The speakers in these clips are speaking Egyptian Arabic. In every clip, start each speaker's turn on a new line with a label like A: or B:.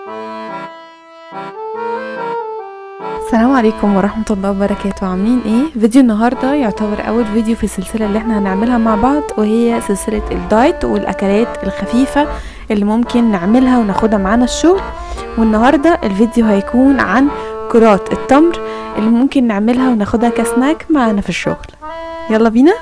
A: السلام عليكم ورحمة الله وبركاته عاملين ايه فيديو النهاردة يعتبر اول فيديو في السلسلة اللي احنا هنعملها مع بعض وهي سلسلة الدايت والاكلات الخفيفة اللي ممكن نعملها وناخدها معانا الشغل والنهاردة الفيديو هيكون عن كرات التمر اللي ممكن نعملها وناخدها كسناك معانا في الشغل يلا بينا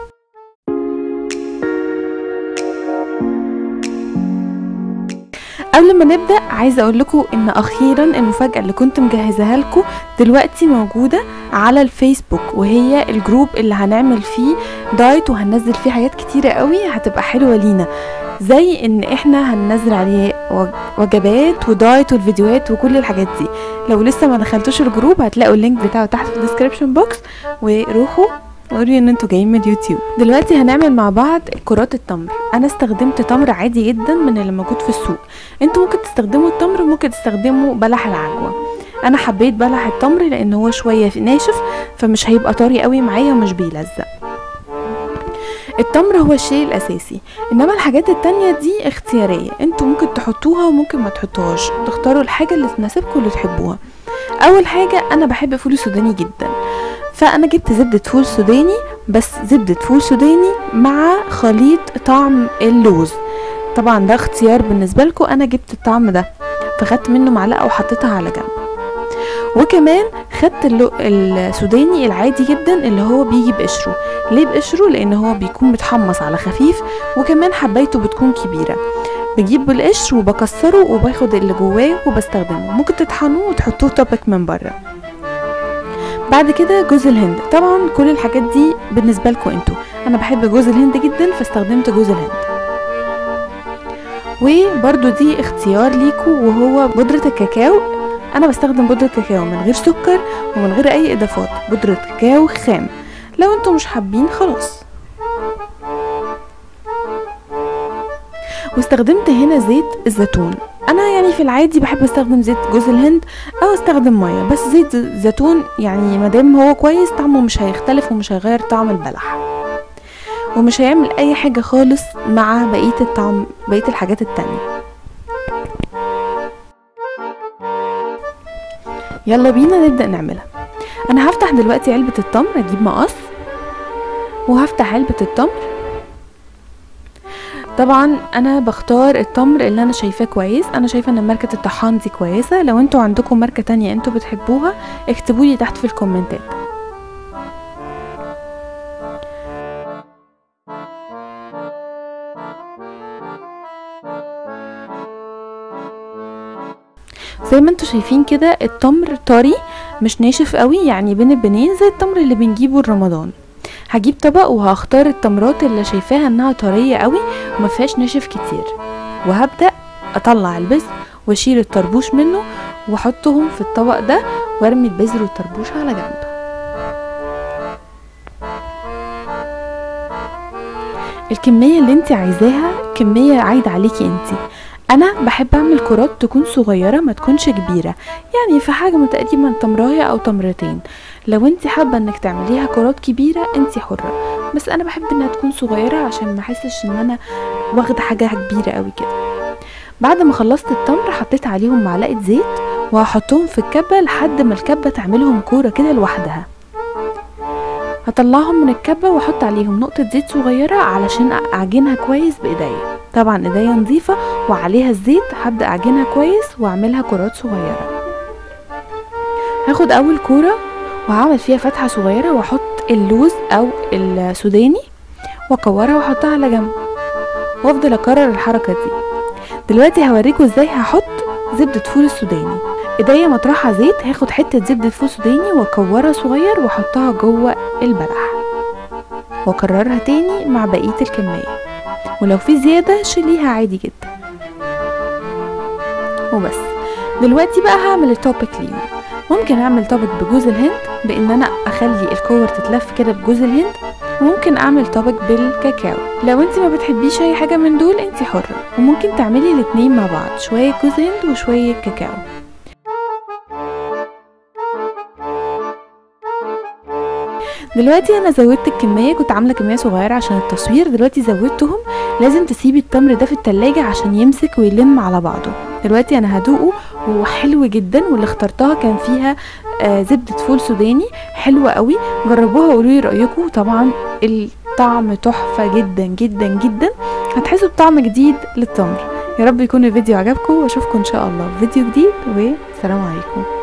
A: قبل ما نبدا عايزه اقول لكم ان اخيرا المفاجاه اللي كنت مجهزاها لكم دلوقتي موجوده على الفيسبوك وهي الجروب اللي هنعمل فيه دايت وهننزل فيه حاجات كتيره قوي هتبقى حلوه لينا زي ان احنا هننزل عليه وجبات ودايت والفيديوهات وكل الحاجات دي لو لسه ما دخلتوش الجروب هتلاقوا اللينك بتاعه تحت في الديسكريبشن بوكس وروحوا وقولي ان انتوا جايين من اليوتيوب دلوقتي هنعمل مع بعض كرات التمر انا استخدمت تمر عادي جدا من اللي موجود في السوق انتوا ممكن تستخدموا التمر وممكن تستخدموا بلح العجوه انا حبيت بلح التمر لان هو شويه ناشف فمش هيبقى طري قوي معايا ومش بيلزق التمر هو الشيء الاساسي انما الحاجات التانية دي اختياريه انتوا ممكن تحطوها وممكن ما تحطوهاش تختاروا الحاجه اللي تناسبكم اللي تحبوها اول حاجه انا بحب فول السوداني جدا فانا جبت زبدة فول سوداني بس زبدة فول سوداني مع خليط طعم اللوز طبعا ده اختيار بالنسبة لكم انا جبت الطعم ده فخدت منه معلقة وحطيتها على جنب وكمان خدت السوداني العادي جدا اللي هو بيجي بقشره ليه بقشره لان هو بيكون متحمص على خفيف وكمان حبايته بتكون كبيره بجيب القشر وبكسره وباخد اللي جواه وبستخدمه ممكن تطحنوه وتحطوه توبك من بره بعد كده جوز الهند طبعا كل الحاجات دي بالنسبه لكم انتوا انا بحب جوز الهند جدا فاستخدمت جوز الهند وبرده دي اختيار ليكو وهو بودرة الكاكاو انا بستخدم بودرة كاكاو من غير سكر ومن غير اي اضافات بودرة كاكاو خام لو انتوا مش حابين خلاص واستخدمت هنا زيت الزيتون انا يعني في العادي بحب استخدم زيت جوز الهند او استخدم ميه بس زيت زيتون يعني مادام هو كويس طعمه مش هيختلف ومش هيغير طعم البلح ومش هيعمل اي حاجه خالص مع بقيه الطعم بقيه الحاجات التانية يلا بينا نبدا نعملها انا هفتح دلوقتي علبه التمر اجيب مقص وهفتح علبه التمر طبعا انا بختار التمر اللي انا شايفاه كويس انا شايفه ان ماركه الطحان دي كويسه لو انتوا عندكم ماركه تانية انتوا بتحبوها اكتبوا لي تحت في الكومنتات زي ما انتوا شايفين كده التمر طري مش ناشف قوي يعني بين البنين زي التمر اللي بنجيبه رمضان هجيب طبق وهختار التمرات اللي شايفاها انها طريه قوي وما فيهاش نشف كتير وهبدا اطلع البذر واشيل الطربوش منه واحطهم في الطبق ده وارمي البذر والطربوش على جنب الكميه اللي انت عايزاها كميه عايده عليكي انت انا بحب اعمل كرات تكون صغيره ما تكونش كبيره يعني في حجم تقريبا تمرايه او تمرتين لو انت حابه انك تعمليها كرات كبيره انت حره بس انا بحب انها تكون صغيره عشان ما احسش ان انا واخده حاجه كبيره قوي كده بعد ما خلصت التمر حطيت عليهم معلقه زيت وهحطهم في الكبه لحد ما الكبه تعملهم كوره كده لوحدها هطلعهم من الكبه واحط عليهم نقطه زيت صغيره علشان اعجنها كويس بايديا طبعا ايديا نظيفه وعليها الزيت هبدا اعجنها كويس واعملها كرات صغيره هاخد اول كوره وهعمل فيها فتحه صغيره واحط اللوز او السوداني واكورها واحطها على جنب وافضل اكرر الحركه دي دلوقتي هوريكم ازاي هحط زبده فول السوداني ايديا مطرحها زيت هاخد حته زبده فول سوداني واكورها صغير واحطها جوه البلح واكررها تاني مع بقيه الكميه ولو في زياده شيليها عادي جدا وبس دلوقتي بقى هعمل التوبك ليهم ممكن اعمل طبق بجوز الهند بان انا اخلي الكور تتلف كده بجوز الهند وممكن اعمل طبق بالكاكاو لو انت ما بتحبيش اي حاجه من دول انت حره وممكن تعملي الاتنين مع بعض شويه جوز هند وشويه كاكاو دلوقتي انا زودت الكميه كنت عامله كميه صغيره عشان التصوير دلوقتي زودتهم لازم تسيبي التمر ده في التلاجة عشان يمسك ويلم على بعضه دلوقتي انا هدوقه وهو حلو جدا واللي اخترتها كان فيها آه زبدة فول سوداني حلوة قوي جربوها وقولوا لي رأيكم طبعا الطعم تحفة جدا جدا جدا هتحسوا بطعم جديد للتمر يا رب يكون الفيديو عجبكم واشوفكم ان شاء الله في فيديو جديد والسلام عليكم